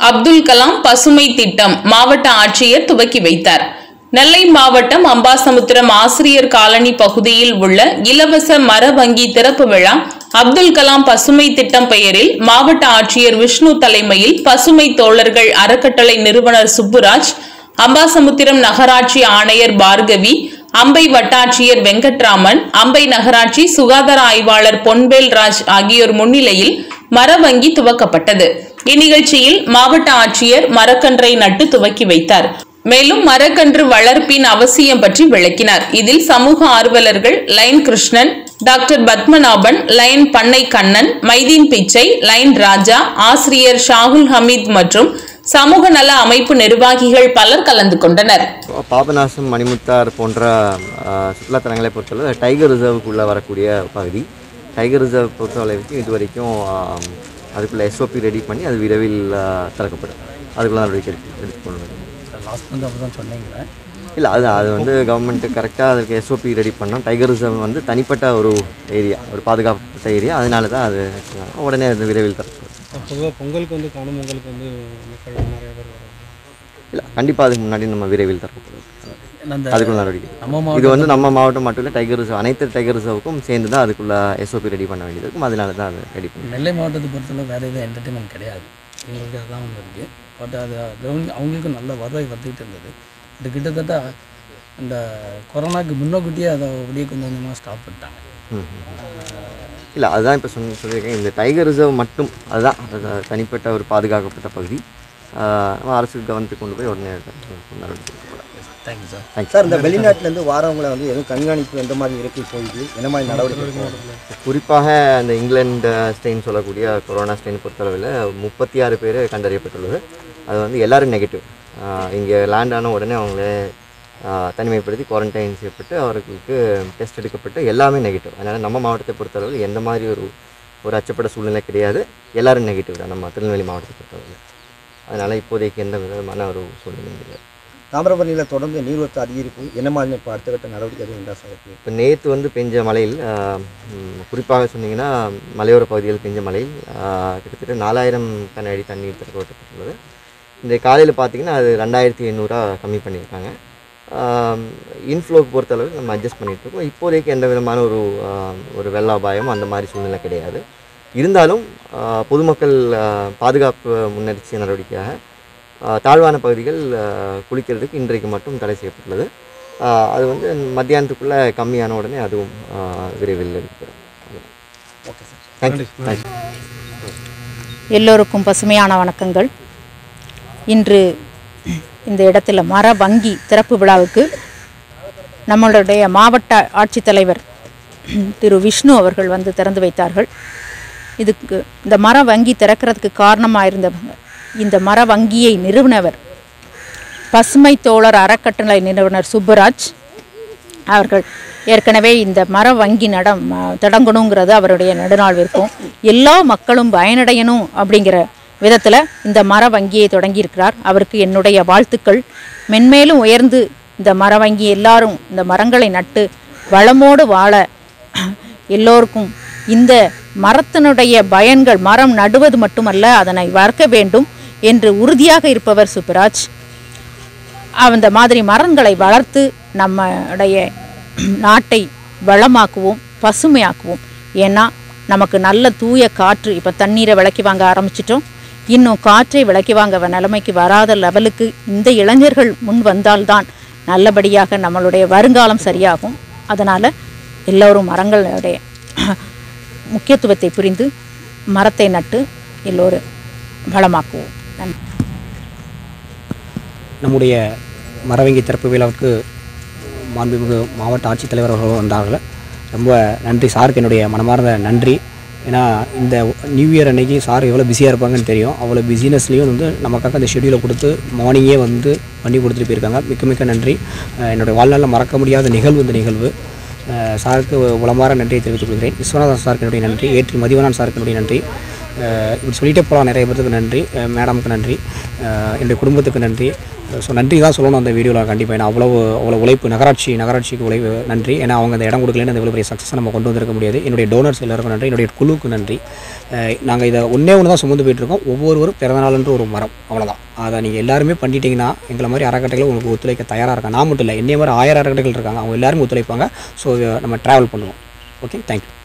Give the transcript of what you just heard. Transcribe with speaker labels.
Speaker 1: அப்துல் கலாம் பசுமை திட்டம் மாவட்ட ஆட்சியர் துவக்கி வைத்தார் நெல்லை மாவட்டம் அம்பாசமுத்திரம் ஆசிரியர் காலனி பகுதியில் உள்ள இலவச மர வங்கி திறப்பு விழா அப்துல் கலாம் பசுமை திட்டம் பெயரில் மாவட்ட ஆட்சியர் விஷ்ணு தலைமையில் பசுமை தோழர்கள் அறக்கட்டளை நிறுவனர் சுப்புராஜ் அம்பாசமுத்திரம் நகராட்சி ஆணையர் பார்கவி அம்பை வட்டாட்சியர் வெங்கட்ராமன் அம்பை நகராட்சி சுகாதார ஆய்வாளர் பொன்வேல் ராஜ் ஆகியோர் முன்னிலையில் மரவங்கி துவக்கப்பட்டது இந்நிகழ்ச்சியில் மாவட்ட ஆட்சியர் மரக்கன்றை நட்டு துவக்கி வைத்தார் மேலும் மரக்கன்று வளர்ப்பின் அவசியம் பற்றி விளக்கினார் இதில் சமூக ஆர்வலர்கள் lion Krishnan doctor Padmanabhan lion பண்ணை கண்ணன் மைதீன் பிச்சை லைன் ராஜா ஆசிரியர் ஷாகுல் ஹமீத் மற்றும் சமூக நல அமைப்பு நிர்வாகிகள் பலர் கலந்து கொண்டனர்
Speaker 2: பாபநாசம் மணிமுத்தார் போன்ற ஆஹ், சுற்றுலாத்தலங்களை பொறுத்தளவு டைகர் ரிசர்வுக்குள்ளே வரக்கூடிய பகுதி டைகர் ரிசர்வ் பொறுத்தளவுக்கு இது வரைக்கும் ஆம், அதுக்குள்ளே எஸ்ஓபி ரெடி பண்ணி அது விரைவில் ஆஹ், திறக்கப்படும் அதுக்குள்ள நடவடிக்கை எடுத்து எடுத்துக்கொள்ள வேண்டும்
Speaker 3: லாஸ்ட் வந்து அப்படி தான் சொன்னீங்க
Speaker 2: இல்லை அது அது வந்து கவர்மெண்ட்டு கரெக்டாக அதுக்கு எஸ்ஓபி ரெடி பண்ணோம் டைகர் ரிசர்வ் வந்து தனிப்பட்ட ஒரு ஏரியா ஒரு பாதுகாக்கப்பட்ட ஏரியா அதனால தான் அது உடனே அது விரைவில் திறக்கப்படும்
Speaker 4: பொதுவாக பொங்கலுக்கு வந்து காணும் பொங்கலுக்கு வந்து மக்கள் நிறைய பேர் வராங்க
Speaker 2: இல்லை கண்டிப்பாக அதுக்கு முன்னாடி நம்ம விரைவில் திறக்கப்படும்
Speaker 3: அந்த
Speaker 2: அதுக்குள்ள நடவடிக்கை
Speaker 3: நம்ம
Speaker 2: இது வந்து நம்ம மாவட்டம் மட்டும் இல்லை டைகர் ரிசர்வ் அனைத்து டைகர் ரிசர்வுக்கும் சேர்ந்து தான் அதுக்குள்ள எஸ்ஓபி ரெடி பண்ண வேண்டியது இருக்கும் அதனால தான் அது ரெடி பண்ணி
Speaker 3: நெல்லை மாவட்டத்தை பொறுத்தளவு வேறு எதுவும் என்டர்டைன்மெண்ட் கிடையாது எங்களுக்கு அதான் ஒன்று இருக்குது பட் அது கவர்மெண்ட் அவங்களுக்கும் நல்ல வருவாய் வந்துகிட்டு இருந்தது அது கிட்டத்தட்ட அந்த கொரோனாக்கு முன்னக்கூட்டியே அதை அப்படியே கொஞ்சம் கொஞ்சமாக ஸ்டாப் பண்ணிட்டாங்க
Speaker 2: இல்லை அதுதான் இப்போ சொன்ன சொல்லியிருக்கேன் இந்த டைகர் ரிசர்வ் மட்டும் அதுதான் அது தனிப்பட்ட ஒரு பாதுகாக்கப்பட்ட பகுதி ஆஹ் நம்ம அரசு கவனத்துக்கு கொண்டு போய் உடனே நடவடிக்கை எடுக்கப்படும்.
Speaker 3: Thank you sir
Speaker 2: Thank you.
Speaker 5: Sir இந்த வெளிநாட்டிலேருந்து வாரவங்களை வந்து எதுவும் கண்காணிப்பு எந்த மாதிரி இறக்கி போயிட்டு என்ன மாதிரி நடவடிக்கை எடுக்கணும்?
Speaker 2: குறிப்பாக அந்த இங்கிலாந்து ஸ்டெயின் சொல்லக்கூடிய கொரோனா ஸ்டெயின் பொறுத்தளவில் முப்பத்தி ஆறு பேர் கண்டறியப்பட்டுள்ளது அது வந்து எல்லாரும் நெகட்டிவ் இங்கே லேண்ட் ஆன உடனே அவங்களே ஆஹ், தனிமைப்படுத்தி குவாரண்டைன் செய்யப்பட்டு அவர்களுக்கு டெஸ்ட் எடுக்கப்பட்டு எல்லாமே நெகட்டிவ் அதனால் நம்ம மாவட்டத்தை பொறுத்தளவில் எந்த மாதிரி ஒரு ஒரு அச்சப்பட சூழ்நிலை கிடையாது எல்லாரும் நெகட்டிவ் தான் நம்ம திருநெல்வேலி மாவட்டத்தை பொறுத்தளவில் அதனால் இப்போதைக்கு எந்த விதமான ஒரு சூழ்நிலையும் கிடையாது
Speaker 5: தாமிரபரணியில் தொடர்ந்து நீர்வரத்து அதிகரிப்பு என்ன மாதிரி இப்போ அடுத்த கட்ட நடவடிக்கை எதுவும் உண்டா சார் இருக்கு?
Speaker 2: இப்போ நேற்று வந்து பெஞ்ச மழையில் ஆஹ், ம், குறிப்பாக சொன்னீங்கன்னா மலையோர பகுதியில் பெஞ்ச மழையில் ஆஹ், கிட்டத்தட்ட நாலாயிரம் கன அடி தண்ணீர் திறக்கப்பட்டுள்ளது இந்த காலையில் பார்த்தீங்கன்னா அது ரெண்டாயிரத்தி எண்ணூறா கம்மி பண்ணியிருக்காங்க இன்ஃப்ளோக்கு பொறுத்தளவு நம்ம அட்ஜஸ்ட் பண்ணிட்டு இருக்கோம் இப்போதைக்கு எந்த விதமான ஒரு ஆஹ், ஒரு வெள்ள அபாயம் அந்த மாதிரி சூழ்நிலை கிடையாது இருந்தாலும் ஆஹ், பொதுமக்கள் ஆஹ், பாதுகாப்பு முன்னெச்சரிக்கை நடவடிக்கையாக ஆஹ், தாழ்வான பகுதிகள் ஆஹ், குளிக்கிறதுக்கு இன்றைக்கு மட்டும் தடை செய்யப்பட்டுள்ளது ஆஹ், அது வந்து மத்தியானத்துக்குள்ளே கம்மியான உடனே அதுவும் ஆஹ், விரைவில் இருக்கிறோம் தேங்க்யூ தேங்க்யூ
Speaker 6: எல்லோருக்கும் பசுமையான வணக்கங்கள் இன்று இந்த இடத்துல மர வங்கி திறப்பு விழாவுக்கு நம்மளுடைய மாவட்ட ஆட்சித்தலைவர் திரு விஷ்ணு அவர்கள் வந்து திறந்து வைத்தார்கள் இதுக்கு இந்த மர வங்கி திறக்கிறதுக்கு காரணமாக இருந்தவங்க இந்த மர வங்கியை நிறுவனவர் பசுமை தோழர் அறக்கட்டளை நிறுவனர் சுப்புராஜ் அவர்கள் ஏற்கனவே இந்த மர வங்கி நடம் அஹ், தொடங்கணுங்கிறது அவருடைய நெடுநாள் விருப்பம் எல்லா மக்களும் பயனடையணும் அப்படிங்கிற விதத்தில் இந்த மர வங்கியை தொடங்கியிருக்கிறார் அவருக்கு என்னுடைய வாழ்த்துக்கள் மென்மேலும் உயர்ந்து இந்த மர வங்கி எல்லாரும் இந்த மரங்களை நட்டு வளமோடு வாழ எல்லோருக்கும் இந்த மரத்தினுடைய பயன்கள் மரம் நடுவது மட்டுமல்ல அதனை வளர்க்க வேண்டும் என்று உறுதியாக இருப்பவர் சுப்ராஜ் அந்த மாதிரி மரங்களை வளர்த்து நம்முடைய நாட்டை வளமாக்குவோம் பசுமையாக்குவோம் ஏன்னா நமக்கு நல்ல தூய காற்று இப்போ தண்ணீரை விளக்கி வாங்க ஆரம்பிச்சிட்டோம் இன்னும் காற்றை விளக்கி வாங்க வ- நிலைமைக்கு வராத லெவலுக்கு இந்த இளைஞர்கள் முன் வந்தால்தான் நல்லபடியாக நம்மளுடைய வருங்காலம் சரியாகும் அதனால் எல்லோரும் மரங்களுடைய முக்கியத்துவத்தை புரிந்து மரத்தை நட்டு எல்லோரும் வளமாக்குவோம் நன்றி
Speaker 7: நம்முடைய மரவங்கி திறப்பு விழாவுக்கு மாண்புமிகு மாவட்ட ஆட்சித்தலைவர் அவர்கள் வந்தார்கள் ரொம்ப நன்றி சாருக்கு என்னுடைய மனமார்ந்த நன்றி ஏன்னா இந்த நியூ இயர் அன்னைக்கு சார் எவ்வளோ பிஸியாக இருப்பாங்கன்னு தெரியும் அவ்வளோ பிஸினஸ்லேயும் வந்து நமக்காக அந்த ஷெடியூலை கொடுத்து மார்னிங்கே வந்து பண்ணி கொடுத்துட்டு போயிருக்காங்க மிக்க மிக்க நன்றி அஹ் என்னுடைய வாழ்நாளில் மறக்க முடியாத நிகழ்வு இந்த நிகழ்வு அஹ் சாருக்கு உளமாற நன்றியை தெரிவித்துக் கொள்கிறேன் விஸ்வநாதன் சாருக்கு என்னுடைய நன்றி ஏற்றி மதிவனான் சாருக்கு என்னுடைய நன்றி அஹ் இப்படி சொல்லிட்டே போகலாம் நிறைய பேருக்கு நன்றி அஹ் மேடமுக்கு நன்றி அஹ் என்னுடைய குடும்பத்துக்கு நன்றி ஸோ நன்றி தான் சொல்லணும் அந்த வீடியோவில் கண்டிப்பாக ஏன்னா அவ்வளோ அவ்வளோ உழைப்பு நகராட்சி நகராட்சிக்கு உழைப்பு நன்றி ஏன்னா அவங்க அந்த இடம் கொடுக்கலன்னு அந்த இவ்வளோ பெரிய சக்ஸஸ் நம்ம கொண்டு வந்திருக்க முடியாது என்னுடைய டோனர்ஸ் எல்லாருக்கும் நன்றி என்னுடைய குழுவுக்கு நன்றி நாங்கள் இதை ஒன்றே ஒன்று தான் சுமந்து போயிட்டுருக்கோம் ஒவ்வொருவரும் பிறந்தநாள்ன்ற ஒரு மரம் அவ்வளோதான் அதை நீங்கள் எல்லாருமே பண்ணிட்டீங்கன்னா எங்களை மாதிரி அறக்கட்டைகள் உங்களுக்கு ஒத்துழைக்க தயாராக இருக்காங்க நான் மட்டும் இல்லை என்னைய மாதிரி ஆயிரம் அறக்கட்டைகள் இருக்காங்க அவங்க எல்லாருமே ஒத்துழைப்பாங்க ஸோ நம்ம ட்ராவல் பண்ணுவோம் ஓகே தேங்க்யூ